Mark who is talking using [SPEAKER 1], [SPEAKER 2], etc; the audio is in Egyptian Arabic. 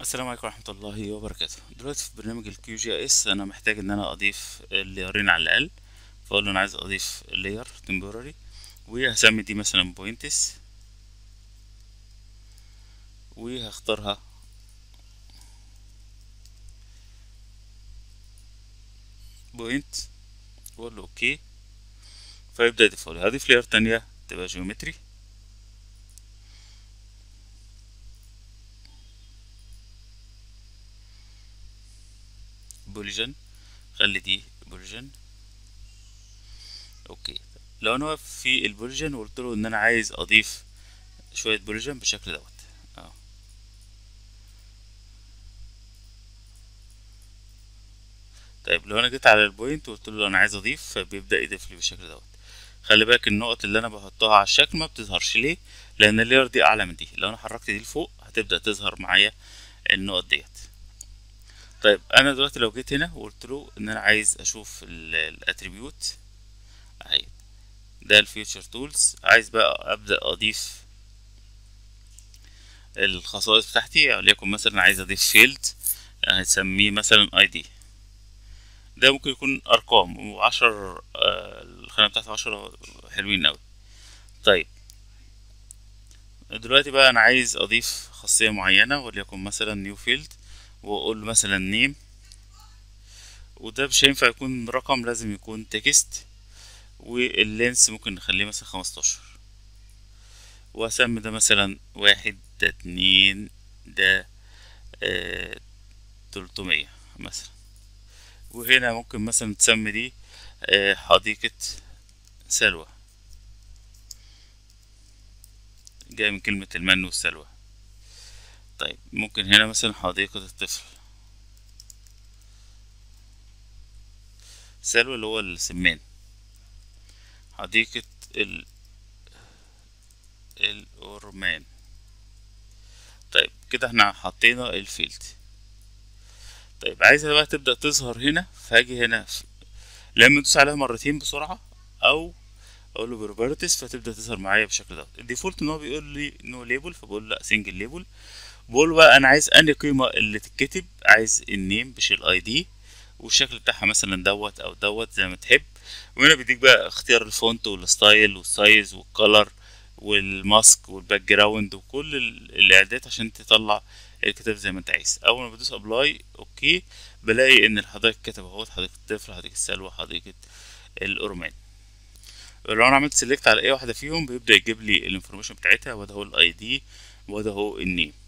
[SPEAKER 1] السلام عليكم ورحمة الله وبركاته دلوقتي في برنامج الكيو جي اس انا محتاج ان انا اضيف الليرين على الاقل فاقول له انا عايز اضيف layer temporary وهسمي دي مثلا بوينتس وهختارها بوينت واقول له اوكي فيبدأ يضيفها لي هضيف layer تانية تبقى جيومتري بوليجن خلي دي بوليجن اوكي لو انا واقف في البوليجن وقلت له ان انا عايز اضيف شويه بوليجن بالشكل دوت اه طيب لو انا جيت على البوينت وقلت له انا عايز اضيف فبيبدا يضيف لي بالشكل دوت خلي بالك النقط اللي انا بحطها على الشكل ما بتظهرش ليه لان اللير دي اعلى من دي لو انا حركت دي لفوق هتبدا تظهر معايا النقط ديت طيب انا دلوقتي لو جيت هنا وقلت له ان انا عايز اشوف الاتريبيوت اهي ده الفيوتشر تولز عايز بقى ابدا اضيف الخصائص بتاعتي وليكن مثلا عايز اضيف فيلد هنسميه مثلا اي دي ده ممكن يكون ارقام وعشر آه الخانه بتاعته عشرة حلوين اوي طيب دلوقتي بقى انا عايز اضيف خاصيه معينه وليكن مثلا نيو فيلد واقول له مثلا نيم وده مش هينفع يكون رقم لازم يكون تكست واللينس ممكن نخليه مثلا خمستاشر واسمي ده مثلا واحد ده اتنين ده آه تلتمية مثلا وهنا ممكن مثلا تسمي دي آه حديقة سلوى جاي من كلمة المن والسلوى طيب ممكن هنا مثلا حديقة الطفل سلوى اللي هو السمان حديقة ال الأورمان طيب كده احنا حطينا الفيلد طيب عايزها بقى تبدأ تظهر هنا فهاجي هنا لما ادوس عليها مرتين بسرعة او اقول له بروبرتيز فتبدأ تظهر معايا بالشكل ده الديفولت ان هو بيقول لي نو ليبل فبقول لا سنجل ليبل بقول بقى انا عايز انهي قيمة اللي تتكتب عايز النيم مش الاي دي والشكل بتاعها مثلا دوت او دوت زي ما تحب وهنا بيديك بقى اختيار الفونت والستايل والسايز والكلر والماسك والباك جراوند وكل الاعدادات عشان تطلع الكتاب زي ما انت عايز اول ما بدوس ابلاي اوكي بلاقي ان الحدائق كتب اهوت حديقه الطفل حديقه السلوى حديقه الأورمان لو انا عملت سيلكت على اي واحده فيهم بيبدا يجيب لي الانفورميشن بتاعتها وده هو الاي دي وده هو النيم